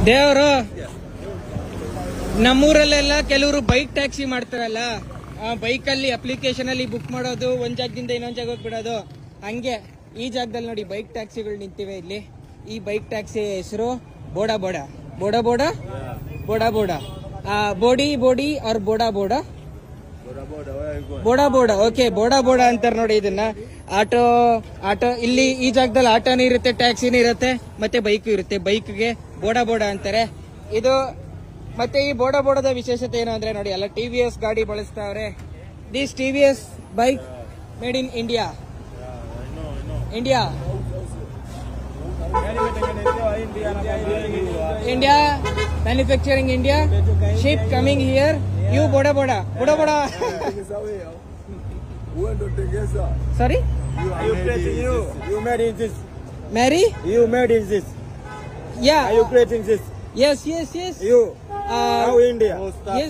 ದೇವರು ನಮ್ಮೂರಲ್ಲೆಲ್ಲ ಕೆಲವರು bike taxi ಮಾಡ್ತಾರಲ್ಲ ಆ ಬೈಕ್ ಅಲ್ಲಿ ಅಪ್ಲಿಕೇಶನ್ ಅಲ್ಲಿ ಬುಕ್ ಮಾಡೋದು ಒಂದ್ ಜಾಗದಿಂದ ಇನ್ನೊಂದ್ ಜಾಗಕ್ಕೆ ಬಿಡೋದು ಹಂಗೆ ಈ ಜಾಗದಲ್ಲಿ ನೋಡಿ ಬೈಕ್ ಟ್ಯಾಕ್ಸಿಗಳು ನಿಂತಿವೆ ಇಲ್ಲಿ ಈ ಬೈಕ್ ಟ್ಯಾಕ್ಸಿ ಹೆಸರು ಬೋಡಾ ಬೋಡಾ ಬೋಡಾ ಬೋಡಾ ಬೋಡಾ ಬೋಡಾ ಬೋಡಿ ಬೋಡಿ ಅವ್ರ ಬೋಡಾ ಬೋಡಾ ಬೋಡಾ ಬೋಡಾ ಓಕೆ ಬೋಡಾ ಬೋಡಾ ಅಂತಾರೆ ನೋಡಿ ಇದನ್ನ ಆಟೋ ಆಟೋ ಇಲ್ಲಿ ಈ ಜಾಗದಲ್ಲಿ ಆಟೋನು ಇರುತ್ತೆ ಟ್ಯಾಕ್ಸಿನೂ ಇರುತ್ತೆ ಮತ್ತೆ ಬೈಕ್ ಇರುತ್ತೆ ಬೈಕ್ಗೆ ಬೋಡಾ ಬೋಡಾ ಅಂತಾರೆ ಇದು ಮತ್ತೆ ಈ ಬೋಡಾ ಬೋಡದ ವಿಶೇಷತೆ ಏನು ಅಂದ್ರೆ ನೋಡಿ ಎಲ್ಲ ಟಿ ವಿ ಎಸ್ ಗಾಡಿ ಬಳಸ್ತಾವ್ರೆ this T V S bike made in India India India manufacturing India ship coming here you ಬೋಡಾ ಬೋಡಾ ಬೋಡಾ ಬೋಡಾ sorry You creating you. You made in this. ಮ್ಯಾರಿ You made in this. Yeah Are you creating this? Yes yes yes You. How India? yes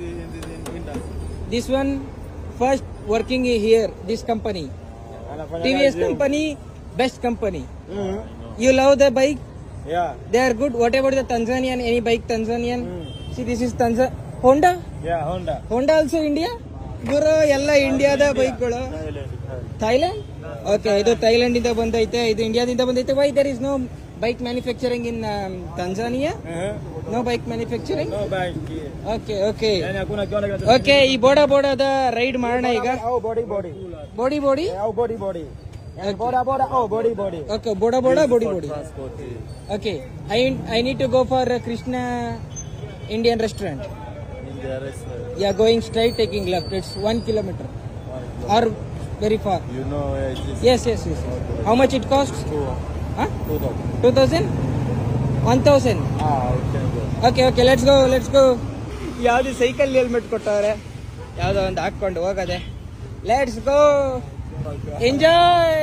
this one first working here this company tvs company best company Mm. you love the bike Yeah. they are good what about the tanzanian any bike tanzanian Mm. see this is tanza honda Yeah, Honda. Honda also India ಗುರು ಎಲ್ಲ ಇಂಡಿಯಾದ ಬೈಕ್ಗಳು Thailand okay ಇದು Thailand ಇಂದ ಬಂದೈತೆ ಇದು ಇಂಡಿಯಾದಿಂದ ಬಂದೈತೆ why there is no bike manufacturing in Tanzania Uh-huh. No bike manufacturing No bike here. Okay okay Yani hakuna kiwanda kinacho- okay ಈ ಬೋಡಾ ಬೋಡಾದ ರೈಡ್ ಮಾಡೋಣ ಈಗ Oh, body, body. Body body Yeah, oh, body, body. Yani boda, boda. Oh, body, body. Okay ಬೋಡಾ ಬೋಡಾ body body okay I I need to go for Krishna Indian restaurant yeah going straight taking left it's one kilometre are very far You know where it is? Yes, yes, yes. How much it costs? Two. Huh? Two thousand. Two thousand? One thousand. Ah, we can go. Okay okay let's go let's go ಯಾವ್ದು cycle helmet ಕೊಟ್ಟವ್ರೆ ಯಾವ್ದೋ ಒಂದು ಹಾಕೊಂಡು ಹೋಗದೆ let's go enjoy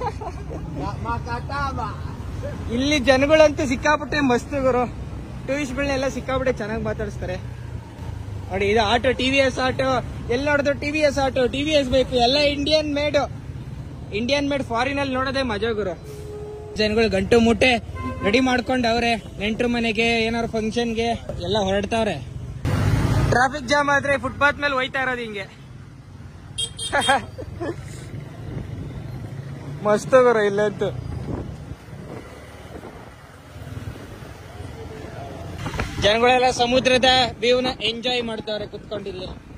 ಇಲ್ಲಿ ಜನಗಳಂತೂ ಸಿಕ್ಕಾಪಟ್ಟೆ ಮಸ್ತ್ ಗುರು ಟೂರಿಸ್ಟ್ಗಳನ್ನೆಲ್ಲ ಸಿಕ್ಕಾಪಟ್ಟೆ ಚೆನ್ನಾಗಿ ಮಾತಾಡಿಸ್ತಾರೆ ನೋಡಿ ಇದು auto T V S auto ಎಲ್ಲಿ ನೋಡಿದ್ರು T V S auto T V S ಬೇಕು ಎಲ್ಲ Indian made Indian made foreign ಅಲ್ಲಿ ನೋಡೋದೇ ಮಜಾ ಗುರು ಜನಗಳು ಗಂಟು ಮುಟ್ಟೆ ರೆಡಿ ಮಾಡ್ಕೊಂಡು ಅವ್ರೆ ನೆಂಟ್ರ ಮನೆಗೆ ಏನಾದ್ರು ಫಂಕ್ಷನ್ಗೆ ಎಲ್ಲ ಹೊರಡ್ತಾವ್ರೆ ಟ್ರಾಫಿಕ್ ಜಾಮ್ ಆದ್ರೆ ಫುಟ್ಪಾತ್ ಮೇಲೆ ಹೋಯ್ತಾ ಇರೋದು ಹಿಂಗೆ ಮಸ್ತ್ ಗುರು ಇಲ್ಲಂತೂ ಜನಗಳೆಲ್ಲ ಸಮುದ್ರದ ವ್ಯೂನ ಎಂಜಾಯ್ ಮಾಡ್ತಾವ್ರೆ ಕುತ್ಕೊಂಡಿಲ್ಲಿ